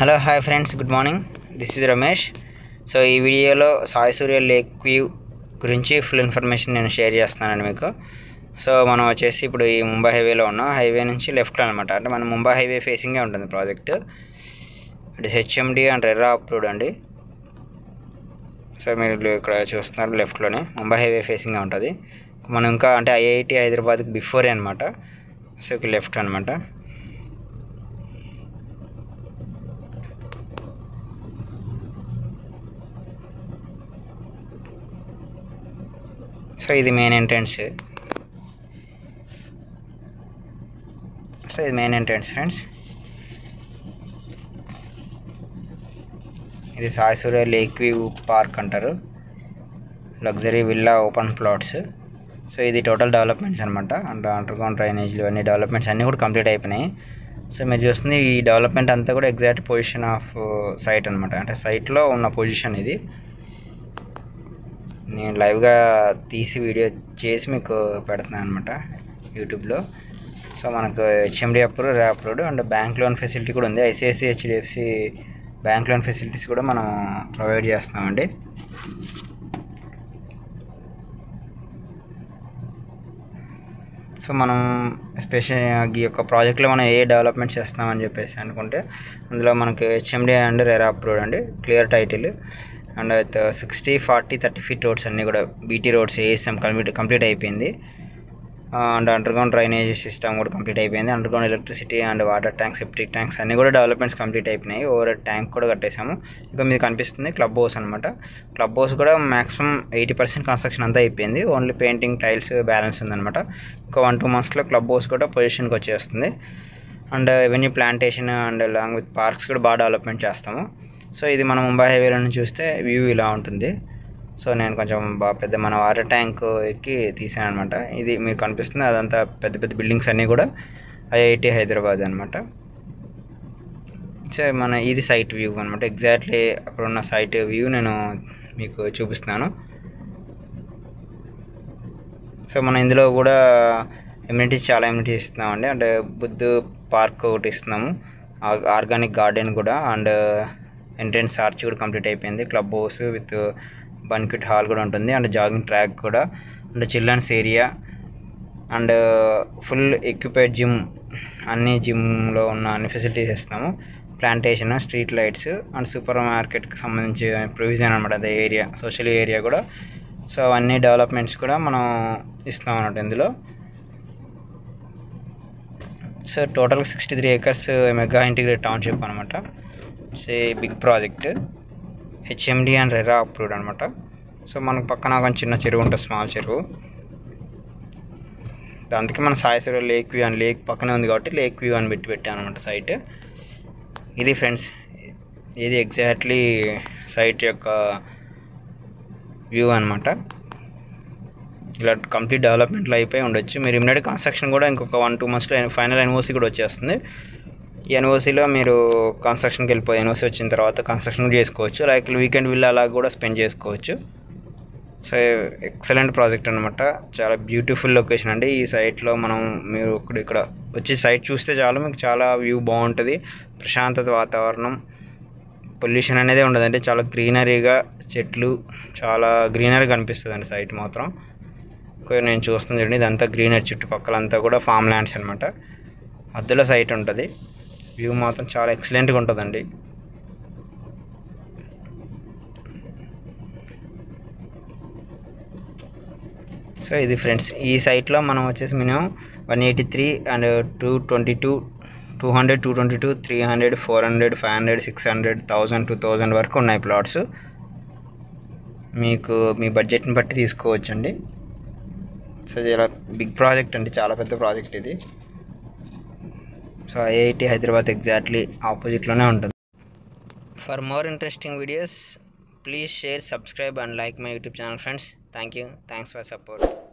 hello hi friends good morning this is Ramesh so ఈ వీడియోలో Sai Surya lake view గురించి full information నేను షేర్ చేస్తున్నానండి మీకు సో మనం వచ్చేసి ఇప్పుడు ఈ ముంబై హైవేలో ఉన్నాం హైవే నుంచి లెఫ్ట్లో అనమాట అంటే మన ముంబై హైవే ఫేసింగే ఉంటుంది ప్రాజెక్ట్ అంటే హెచ్ఎండి అండ్ రెరా అప్రూవ్డ్ అండి సో మీరు ఇక్కడ చూస్తున్నారు లెఫ్ట్లోనే ముంబై హైవే ఫేసింగ్గా ఉంటుంది మనం ఇంకా అంటే ఐఐటి హైదరాబాద్కి బిఫోరే అనమాట సో ఇక్కడ లెఫ్ట్ అనమాట సో ఇది మెయిన్ ఎంట్రన్స్ సో ఇది మెయిన్ ఎంట్రన్స్ ఫ్రెండ్స్ ఇది Sai Surya lake view park అంటారు luxury villa open plots so ఇది టోటల్ డెవలప్మెంట్స్ అనమాట అండ్ అండర్ గ్రౌండ్ డ్రైనేజ్లు అన్ని డెవలప్మెంట్స్ అన్నీ కూడా కంప్లీట్ అయిపోయినాయి సో మీరు చూస్తుంది ఈ డెవలప్మెంట్ అంతా కూడా ఎగ్జాక్ట్ పొజిషన్ ఆఫ్ సైట్ అనమాట అంటే సైట్లో ఉన్న పొజిషన్ ఇది నేను లైవ్గా తీసి వీడియో చేసి మీకు పెడుతున్నాను అనమాట యూట్యూబ్లో సో మనకు హెచ్ఎండి అప్రూవ్ రే approved and bank loan facility కూడా ఉంది ICICI HDFC bank loan facilities కూడా మనం ప్రొవైడ్ చేస్తున్నామండి సో మనం ఎస్పెషల్ ఈ యొక్క ప్రాజెక్ట్లో మనం ఏ డెవలప్మెంట్ చేస్తామని చెప్పేసి అనుకుంటే అందులో మనకి హెచ్ఎండి అండ్ రెరా అప్రూవ్డ్ అండి clear title and sixty forty thirty feet roads అన్నీ కూడా BT roads ASM complete complete అయిపోయింది and underground drainage system కూడా కంప్లీట్ అయిపోయింది underground electricity and water tank septic tanks అన్నీ కూడా developments complete అయిపోయినాయి over tank కూడా కట్టేసాము ఇంకా మీకు కనిపిస్తుంది క్లబ్ హౌస్ అనమాట క్లబ్ హౌస్ కూడా మాక్సిమం ఎయిటీ పర్సెంట్ కన్స్ట్రక్షన్ అంతా అయిపోయింది ఓన్లీ పెయింటింగ్ టైల్స్ బ్యాలెన్స్ ఉందన్నమాట ఇంకా వన్ టూ మంత్స్లో క్లబ్ హౌస్ కూడా పొజిషన్కి వచ్చేస్తుంది and avenue plantation and long with parks కూడా బాగా డెవలప్మెంట్ చేస్తాము సో ఇది మనం ముంబై హైవేలో నుంచి చూస్తే వ్యూ ఇలా ఉంటుంది సో నేను కొంచెం బాగా పెద్ద మన వాటర్ ట్యాంక్ ఎక్కి తీసాను అనమాట ఇది మీకు కనిపిస్తుంది అదంతా పెద్ద పెద్ద బిల్డింగ్స్ అన్నీ కూడా ఐఐటి హైదరాబాద్ అనమాట సో మన ఇది సైట్ వ్యూ అనమాట ఎగ్జాక్ట్లీ అక్కడ ఉన్న సైట్ వ్యూ నేను మీకు చూపిస్తున్నాను సో మనం ఇందులో కూడా ఎమ్యూనిటీస్ చాలా ఎమ్యూనిటీస్ ఇస్తున్నామండి అంటే బుద్ధ్ పార్క్ ఒకటి ఇస్తున్నాము ఆర్గానిక్ గార్డెన్ కూడా అండ్ ఎంట్రన్స్ ఆర్చ్ కూడా కంప్లీట్ అయిపోయింది club house with banquet hall కూడా ఉంటుంది అండ్ జాగింగ్ ట్రాక్ కూడా and children's area and full equipped gym అన్ని జిమ్లో ఉన్న అన్ని ఫెసిలిటీస్ ఇస్తాము plantation street lights and super మార్కెట్కి సంబంధించి ప్రొవిజన్ అనమాట అదే ఏరియా సోషల్ ఏరియా కూడా సో అవన్నీ డెవలప్మెంట్స్ కూడా మనం ఇస్తాం అన్నమాట ఇందులో so total sixty three acres mega integrate township అనమాట say big project HMD and RERA approved అనమాట సో మనకు పక్కన కొంచెం చిన్న చెరువు ఉంటుంది స్మాల్ చెరువు అందుకే మన సాయసూర లేక్ వ్యూ అని లేక్ పక్కనే ఉంది కాబట్టి లేక్ వ్యూ అని పెట్టి పెట్టాను అనమాట సైట్ ఇది ఫ్రెండ్స్ ఇది ఎగ్జాక్ట్లీ సైట్ యొక్క వ్యూ అనమాట ఇలా కంప్లీట్ డెవలప్మెంట్లో అయిపోయి ఉండొచ్చు మీరు ఇమ్మీడియట్ కన్స్ట్రక్షన్ కూడా ఇంకొక వన్ టూ మంత్స్లో ఫైనల్ ఎన్ఓసి కూడా వచ్చేస్తుంది ఈ ఎన్ఓసీలో మీరు కన్స్ట్రక్షన్కి వెళ్ళిపోయి ఎన్ఓసీ వచ్చిన తర్వాత కన్స్ట్రక్షన్ కూడా చేసుకోవచ్చు లైక్ వీకెండ్ విల్ అలా కూడా స్పెండ్ చేసుకోవచ్చు సో ఎక్సలెంట్ ప్రాజెక్ట్ అనమాట చాలా బ్యూటిఫుల్ లొకేషన్ అండి ఈ సైట్లో మనం మీరు ఇక్కడ ఇక్కడ వచ్చి సైట్ చూస్తే చాలు మీకు చాలా వ్యూ బాగుంటుంది ప్రశాంతత వాతావరణం పొల్యూషన్ అనేది ఉండదు అంటే చాలా గ్రీనరీగా చెట్లు చాలా గ్రీనరీ కనిపిస్తుంది అండి సైట్ మాత్రం నేను చూస్తుంది చూడండి ఇదంతా గ్రీనరీ చుట్టుపక్కల అంతా కూడా ఫామ్ ల్యాండ్స్ అనమాట మధ్యలో సైట్ ఉంటుంది వ్యూ మాత్రం చాలా ఎక్సలెంట్గా ఉంటుందండి సో ఇది ఫ్రెండ్స్ ఈ సైట్లో మనం వచ్చేసి minimum one eighty three and two twenty two two hundred two twenty two three hundred four hundred five hundred six hundred thousand two thousand వరకు ఉన్నాయి ప్లాట్స్ మీకు మీ బడ్జెట్ని బట్టి తీసుకోవచ్చండి సో చాలా బిగ్ ప్రాజెక్ట్ అండి చాలా పెద్ద ప్రాజెక్ట్ ఇది సో ఐఐటి హైదరాబాద్ ఎగ్జాక్ట్లీ ఆపోజిట్లోనే ఉంటుంది for more interesting videos please share subscribe and like my YouTube channel friends thank you thanks for support